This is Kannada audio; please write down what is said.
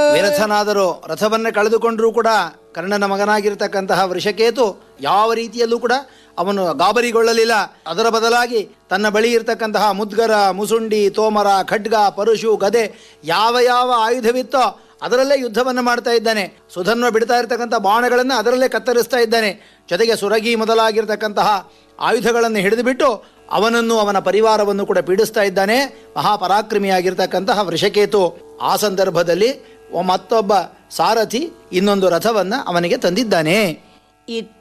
ವಿರಥನಾದರೂ ರಥವನ್ನೇ ಕಳೆದುಕೊಂಡರೂ ಕೂಡ ಕರ್ಣನ ಮಗನಾಗಿರ್ತಕ್ಕಂತಹ ವೃಷಕೇತು ಯಾವ ರೀತಿಯಲ್ಲೂ ಕೂಡ ಅವನು ಗಾಬರಿಗೊಳ್ಳಲಿಲ್ಲ ಅದರ ಬದಲಾಗಿ ತನ್ನ ಬಳಿ ಇರತಕ್ಕಂತಹ ಮುದ್ಗರ ಮುಸುಂಡಿ ತೋಮರ ಖಡ್ಗ ಪರಶು ಗದೆ ಯಾವ ಯಾವ ಆಯುಧವಿತ್ತೋ ಅದರಲ್ಲೇ ಯುದ್ಧವನ್ನು ಮಾಡ್ತಾ ಇದ್ದಾನೆ ಸುಧನ್ವ ಬಿಡ್ತಾ ಇರತಕ್ಕಂಥ ಬಾಣಗಳನ್ನು ಅದರಲ್ಲೇ ಕತ್ತರಿಸ್ತಾ ಇದ್ದಾನೆ ಜೊತೆಗೆ ಸುರಗಿ ಮೊದಲಾಗಿರ್ತಕ್ಕಂತಹ ಆಯುಧಗಳನ್ನು ಹಿಡಿದುಬಿಟ್ಟು ಅವನನ್ನು ಅವನ ಪರಿವಾರವನ್ನು ಕೂಡ ಪೀಡಿಸ್ತಾ ಇದ್ದಾನೆ ಮಹಾಪರಾಕ್ರಮಿಯಾಗಿರ್ತಕ್ಕಂತಹ ವೃಷಕೇತು ಆ ಸಂದರ್ಭದಲ್ಲಿ ಒ- ಮತ್ತೊಬ್ಬ ಸಾರಥಿ ಇನ್ನೊಂದು ರಥವನ್ನು ಅವನಿಗೆ ತಂದಿದ್ದಾನೆ ಇತ್ತ